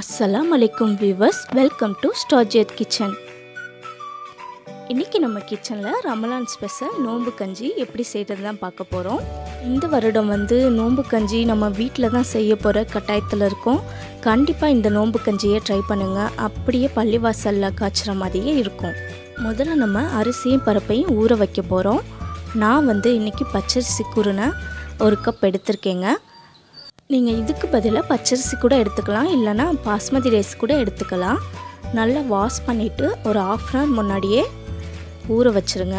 அஸ்ஸலாம் அலைக்கும் viewers welcome to Star GR kitchen இன்றைக்கி நம்ம கிச்சனில் ரமலான் ஸ்பெஷல் நோம்பு கஞ்சி எப்படி செய்கிறது தான் பார்க்க போகிறோம் இந்த வருடம் வந்து நோம்பு கஞ்சி நம்ம வீட்டில் தான் செய்ய போகிற கட்டாயத்தில் இருக்கோம் கண்டிப்பாக இந்த நோம்பு கஞ்சியை ட்ரை பண்ணுங்கள் அப்படியே பள்ளிவாசலில் காய்ச்சுற மாதிரியே இருக்கும் முதல்ல நம்ம அரிசியும் பருப்பையும் ஊற வைக்க போகிறோம் நான் வந்து இன்றைக்கி பச்சரிசி குருனை ஒரு கப் எடுத்திருக்கேங்க நீங்கள் இதுக்கு பதிலாக பச்சரிசி கூட எடுத்துக்கலாம் இல்லைனா பாஸ்மதி ரைஸ் கூட எடுத்துக்கலாம் நல்லா வாஷ் பண்ணிவிட்டு ஒரு ஆஃப் அன் ஹவர் முன்னாடியே ஊற வச்சுருங்க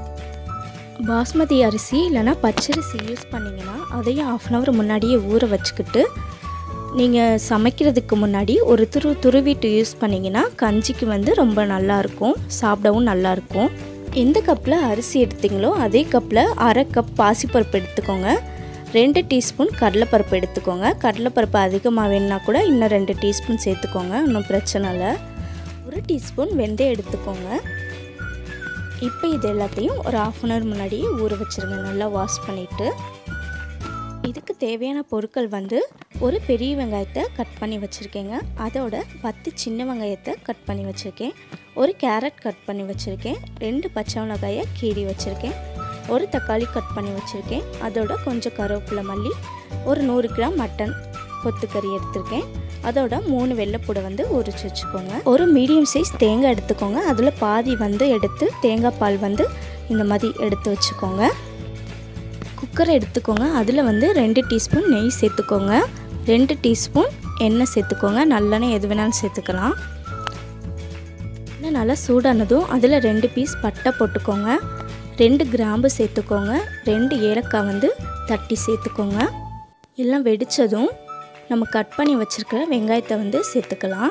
பாஸ்மதி அரிசி இல்லைனா பச்சரிசி யூஸ் பண்ணிங்கன்னா அதையும் ஆஃப் அன் ஹவர் முன்னாடியே ஊற வச்சுக்கிட்டு நீங்கள் சமைக்கிறதுக்கு முன்னாடி ஒரு துரு துருவிட்டு யூஸ் பண்ணிங்கன்னா கஞ்சிக்கு வந்து ரொம்ப நல்லாயிருக்கும் சாப்பிடவும் நல்லாயிருக்கும் எந்த கப்பில் அரிசி எடுத்தீங்களோ அதே கப்பில் அரை கப் பாசிப்பருப்பு எடுத்துக்கோங்க ரெண்டு டீஸ்பூன் கடலைப்பருப்பு எடுத்துக்கோங்க கடலைப்பருப்பு அதிகமாக வேணுன்னா கூட இன்னும் ரெண்டு டீஸ்பூன் சேர்த்துக்கோங்க ஒன்றும் பிரச்சனை இல்லை ஒரு டீஸ்பூன் வெந்தயம் எடுத்துக்கோங்க இப்போ இது எல்லாத்தையும் ஒரு ஆஃப் அன் ஹவர் முன்னாடியே ஊற வச்சுருங்க நல்லா வாஷ் பண்ணிவிட்டு இதுக்கு தேவையான பொருட்கள் வந்து ஒரு பெரிய வெங்காயத்தை கட் பண்ணி வச்சுருக்கேங்க அதோட பத்து சின்ன வெங்காயத்தை கட் பண்ணி வச்சுருக்கேன் ஒரு கேரட் கட் பண்ணி வச்சுருக்கேன் ரெண்டு பச்சை மிளகாயை கீறி வச்சுருக்கேன் ஒரு தக்காளி கட் பண்ணி வச்சுருக்கேன் அதோட கொஞ்சம் கருவேப்பிலை மல்லி ஒரு நூறு கிராம் மட்டன் கொத்துக்கறி எடுத்திருக்கேன் அதோட மூணு வெள்ளைப்பூடை வந்து உரிச்சு வச்சுக்கோங்க ஒரு மீடியம் சைஸ் தேங்காய் எடுத்துக்கோங்க அதில் பாதி வந்து எடுத்து தேங்காய் பால் வந்து இந்த மாதிரி எடுத்து வச்சுக்கோங்க குக்கரை எடுத்துக்கோங்க அதில் வந்து ரெண்டு டீஸ்பூன் நெய் சேர்த்துக்கோங்க ரெண்டு டீஸ்பூன் எண்ணெய் சேர்த்துக்கோங்க நல்லெண்ணெய் எது வேணாலும் சேர்த்துக்கலாம் எண்ணெய் நல்லா சூடானதும் அதில் ரெண்டு பீஸ் பட்டை போட்டுக்கோங்க ரெண்டு கிராம்பு சேர்த்துக்கோங்க ரெண்டு ஏலக்காய் வந்து தட்டி சேர்த்துக்கோங்க எல்லாம் வெடித்ததும் நம்ம கட் பண்ணி வச்சுருக்கிற வெங்காயத்தை வந்து சேர்த்துக்கலாம்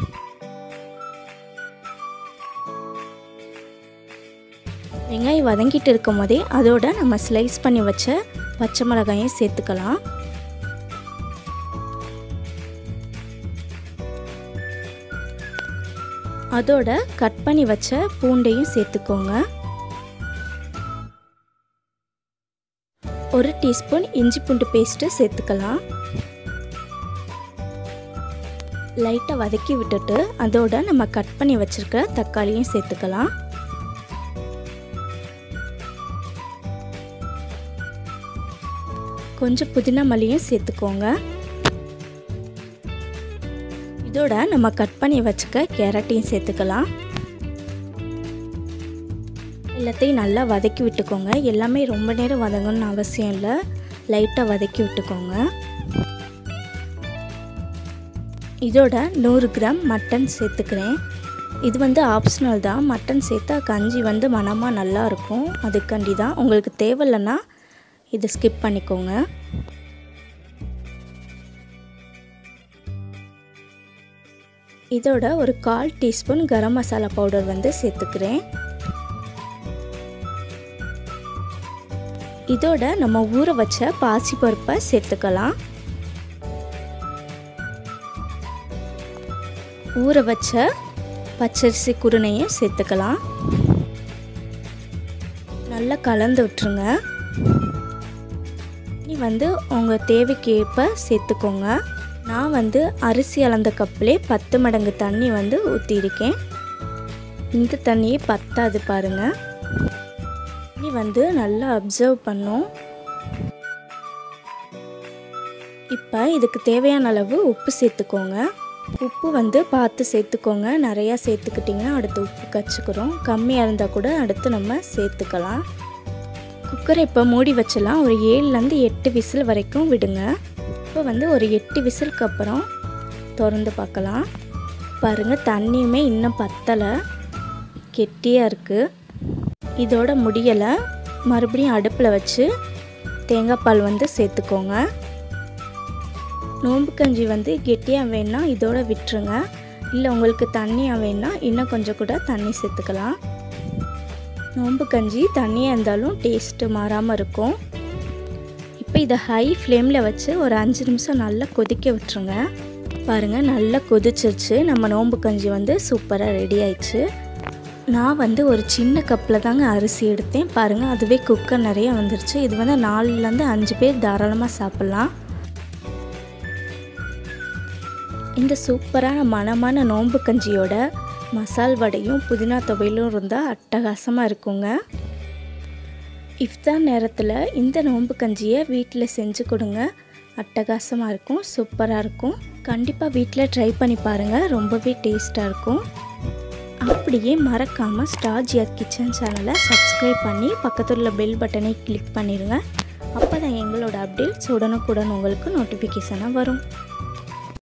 வெங்காயம் வதங்கிட்டு இருக்கும் போதே அதோட நம்ம ஸ்லைஸ் பண்ணி வச்ச பச்சை மிளகாயும் சேர்த்துக்கலாம் அதோட கட் பண்ணி வச்ச பூண்டையும் சேர்த்துக்கோங்க ஒரு டீஸ்பூன் இஞ்சி பூண்டு பேஸ்ட்டு சேர்த்துக்கலாம் லைட்டாக வதக்கி விட்டுட்டு அதோட நம்ம கட் பண்ணி வச்சுருக்க தக்காளியும் சேர்த்துக்கலாம் கொஞ்சம் புதினா மல்லியும் சேர்த்துக்கோங்க இதோட நம்ம கட் பண்ணி வச்சுக்க கேரட்டையும் சேர்த்துக்கலாம் எல்லாத்தையும் நல்லா வதக்கி விட்டுக்கோங்க எல்லாமே ரொம்ப நேரம் வதங்கணும்னு அவசியம் இல்லை லைட்டாக வதக்கி விட்டுக்கோங்க இதோட நூறு கிராம் மட்டன் சேர்த்துக்கிறேன் இது வந்து ஆப்ஷனல் தான் மட்டன் சேர்த்தா கஞ்சி வந்து மனமாக நல்லாயிருக்கும் அதுக்காண்டி தான் உங்களுக்கு தேவையில்லைன்னா இதை ஸ்கிப் பண்ணிக்கோங்க இதோட ஒரு கால் டீஸ்பூன் கரம் மசாலா பவுடர் வந்து சேர்த்துக்கிறேன் இதோட நம்ம ஊற வச்ச பாசிப்பருப்பை சேர்த்துக்கலாம் ஊற வச்ச பச்சரிசி குருணையும் சேர்த்துக்கலாம் நல்லா கலந்து விட்டுருங்க இனி வந்து உங்கள் தேவைக்கு ஏற்ப சேர்த்துக்கோங்க நான் வந்து அரிசி அளந்த கப்பிலே பத்து மடங்கு தண்ணி வந்து ஊற்றிருக்கேன் இந்த தண்ணியே பத்தாது பாருங்கள் தண்ணி வந்து நல்லா அப்சர்வ் பண்ணும் இப்போ இதுக்கு தேவையான அளவு உப்பு சேர்த்துக்கோங்க உப்பு வந்து பார்த்து சேர்த்துக்கோங்க நிறையா சேர்த்துக்கிட்டிங்கன்னா அடுத்து உப்பு கச்சிக்கிறோம் கம்மியாக இருந்தால் கூட அடுத்து நம்ம சேர்த்துக்கலாம் குக்கரை இப்போ மூடி வச்சலாம் ஒரு ஏழுலேருந்து எட்டு விசில் வரைக்கும் விடுங்க இப்போ வந்து ஒரு எட்டு விசிலுக்கு அப்புறம் திறந்து பார்க்கலாம் பாருங்கள் தண்ணியுமே இன்னும் பத்தலை கெட்டியாக இருக்குது இதோட முடியலை மறுபடியும் அடுப்பில் வச்சு தேங்காய் பால் வந்து சேர்த்துக்கோங்க நோம்பு கஞ்சி வந்து கெட்டியாக வேணா இதோட விட்டுருங்க இல்லை உங்களுக்கு தண்ணியாக வேணா இன்னும் கொஞ்சம் கூட தண்ணி சேர்த்துக்கலாம் நோம்பு கஞ்சி தண்ணியாக இருந்தாலும் டேஸ்ட்டு மாறாமல் இருக்கும் இப்போ இதை ஹை ஃப்ளேமில் வச்சு ஒரு அஞ்சு நிமிஷம் நல்லா கொதிக்க விட்டுருங்க பாருங்கள் நல்லா கொதிச்சிருச்சு நம்ம நோம்பு கஞ்சி வந்து சூப்பராக ரெடி ஆயிடுச்சு நான் வந்து ஒரு சின்ன கப்பில் தாங்க அரிசி எடுத்தேன் பாருங்கள் அதுவே குக்கர் நிறைய வந்துருச்சு இது வந்து நாலுலேருந்து அஞ்சு பேர் தாராளமாக சாப்பிட்லாம் இந்த சூப்பரான மணமான நோன்பு கஞ்சியோட மசால் வடையும் புதினா துவையிலும் இருந்தால் அட்டகாசமாக இருக்குங்க இஃப்தார் நேரத்தில் இந்த நோன்பு கஞ்சியை வீட்டில் செஞ்சு கொடுங்க அட்டகாசமாக இருக்கும் சூப்பராக இருக்கும் கண்டிப்பாக வீட்டில் ட்ரை பண்ணி பாருங்கள் ரொம்பவே டேஸ்ட்டாக இருக்கும் அப்படியே மறக்காமல் ஸ்டார் ஜிஆர் கிச்சன் சேனலை சப்ஸ்கிரைப் பண்ணி பக்கத்தில் உள்ள பெல் பட்டனை கிளிக் பண்ணிடுங்க அப்போ தான் எங்களோட அப்டேட்ஸ் உடனுக்குடன் உங்களுக்கு நோட்டிஃபிகேஷனாக வரும்